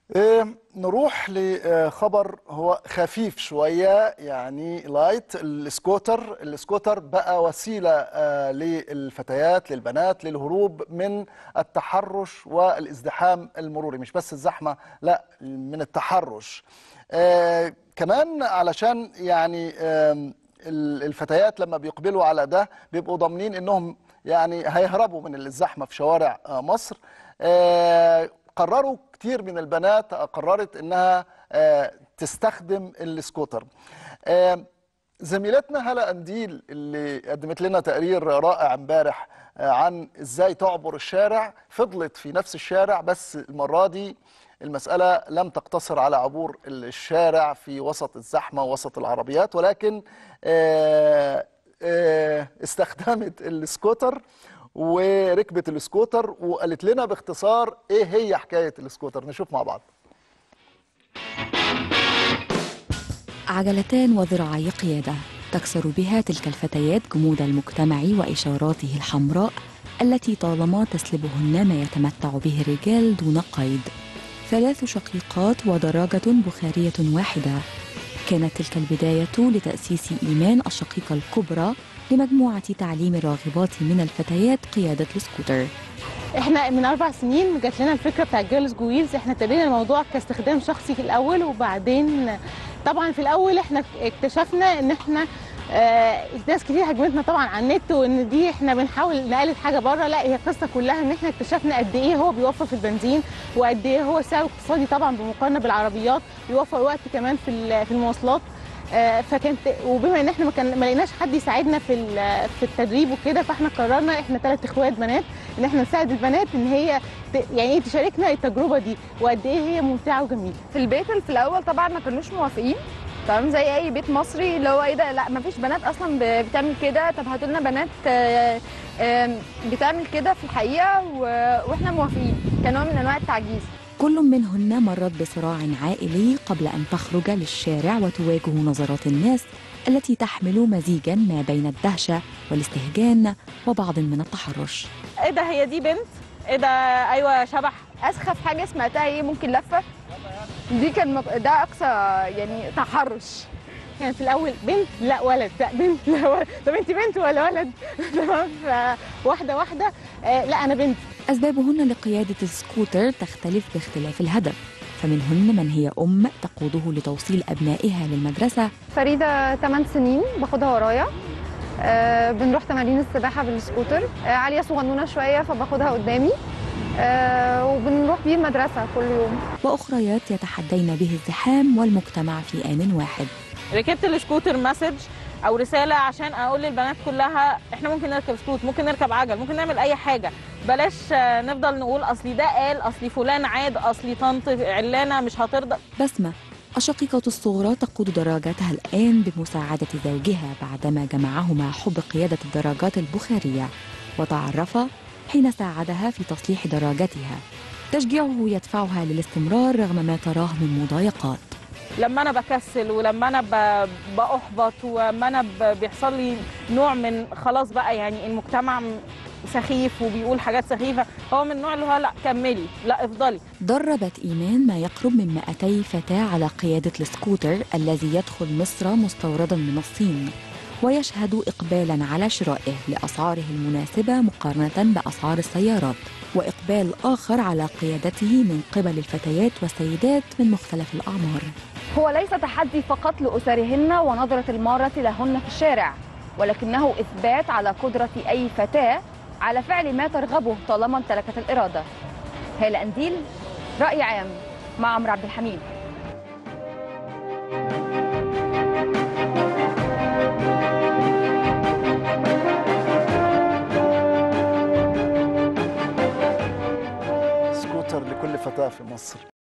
إيه، نروح لخبر هو خفيف شوية يعني لايت السكوتر السكوتر بقى وسيلة آه، للفتيات للبنات للهروب من التحرش والازدحام المروري مش بس الزحمة لا من التحرش آه، كمان علشان يعني آم، ال- الفتيات لما بيقبلوا على ده بيبقوا ضامنين انهم يعني هيهربوا من الزحمه في شوارع آه، مصر آه، قرروا كتير من البنات قررت انها آه، تستخدم السكوتر آه، زميلتنا هلا انديل اللي قدمت لنا تقرير رائع امبارح آه، عن ازاي تعبر الشارع فضلت في نفس الشارع بس المره دي المسألة لم تقتصر على عبور الشارع في وسط الزحمة ووسط العربيات ولكن آه، آه، استخدمت السكوتر وركبت السكوتر وقالت لنا باختصار ايه هي حكاية السكوتر نشوف مع بعض عجلتان وذراعي قيادة تكسر بها تلك الفتيات جمود المجتمع وإشاراته الحمراء التي طالما تسلبهن ما يتمتع به الرجال دون قيد ثلاث شقيقات ودراجة بخارية واحدة كانت تلك البداية لتأسيس إيمان الشقيقة الكبرى لمجموعة تعليم الراغبات من الفتيات قيادة السكوتر احنا من اربع سنين جات لنا الفكره بتاع جيرلز جويلز احنا ابتدينا الموضوع كاستخدام شخصي في الاول وبعدين طبعا في الاول احنا اكتشفنا ان احنا آه ناس كتير هجمتنا طبعا على النت وان دي احنا بنحاول نقلد حاجه بره لا هي القصه كلها ان احنا اكتشفنا قد ايه هو بيوفر في البنزين وقد ايه هو سعره اقتصادي طبعا بمقارنه بالعربيات بيوفر وقت كمان في ال- في المواصلات آه، فكانت وبما ان احنا ما كان ما لقيناش حد يساعدنا في ال- في التدريب وكده فاحنا قررنا احنا ثلاث اخوات بنات ان احنا نساعد البنات ان هي ت- يعني ايه تشاركنا التجربه دي وقد ايه هي ممتعه وجميله في البيت اللي في الاول طبعا ما كانوش موافقين تمام زي اي بيت مصري اللي هو ايه ده لا ما فيش بنات اصلا ب- بتعمل كده طب هاتوا لنا بنات آه، آم، بتعمل كده في الحقيقه و- واحنا موافقين كنوع من انواع التعجيز كل منهن مرت بصراع عائلي قبل أن تخرج للشارع وتواجه نظرات الناس التي تحمل مزيجا ما بين الدهشة والاستهجان وبعض من التحرش ايه ده هي دي بنت ايه ده ايوه شبح اسخف حاجه سمعتها ايه ممكن لفه دي كان مق- ده اقصى يعني تحرش كان في الاول بنت لا ولد لا بنت لا ولد طب انت بنت ولا ولد تمام فواحده واحده آه لا انا بنت أسبابهن لقيادة السكوتر تختلف باختلاف الهدف فمنهن من هي أم تقوده لتوصيل أبنائها للمدرسة فريده 8 سنين باخدها ورايا آه بنروح تمارين السباحه بالسكوتر آه عاليه صغنونه شويه فباخدها قدامي آه وبنروح بيه المدرسه كل يوم وأخريات يتحدين به الزحام والمجتمع في آن واحد ركبت السكوتر مسج او رساله عشان اقول للبنات كلها احنا ممكن نركب سكوت ممكن نركب عجل ممكن نعمل اي حاجه بلاش آه، نفضل نقول اصلي ده قال اصلي فلان عاد اصلي طنط علانه مش هترضى بسمة الشقيقة الصغرى تقود دراجتها الآن بمساعدة زوجها بعدما جمعهما حب قيادة الدراجات البخارية وتعرفا حين ساعدها في تصليح دراجتها تشجيعه يدفعها للاستمرار رغم ما تراه من مضايقات لما انا بكسل ولما انا ب- باحبط ولما انا ب- بيحصل لي نوع من خلاص بقى يعني المجتمع م- سخيف وبيقول حاجات سخيفه هو من النوع اللي هو لا كملي لا افضلي دربت إيمان ما يقرب من 200 فتاة على قيادة السكوتر الذي يدخل مصر مستوردا من الصين ويشهد إقبالا على شرائه لأسعاره المناسبة مقارنة بأسعار السيارات وإقبال آخر على قيادته من قبل الفتيات والسيدات من مختلف الأعمار هو ليس تحدي فقط لأسرهن ونظرة المارة لهن في الشارع ولكنه إثبات على قدرة أي فتاة على فعل ما ترغبه طالما امتلكت الإرادة هالة أنديل رأي عام مع عمرو عبد الحميد سكوتر لكل فتاة في مصر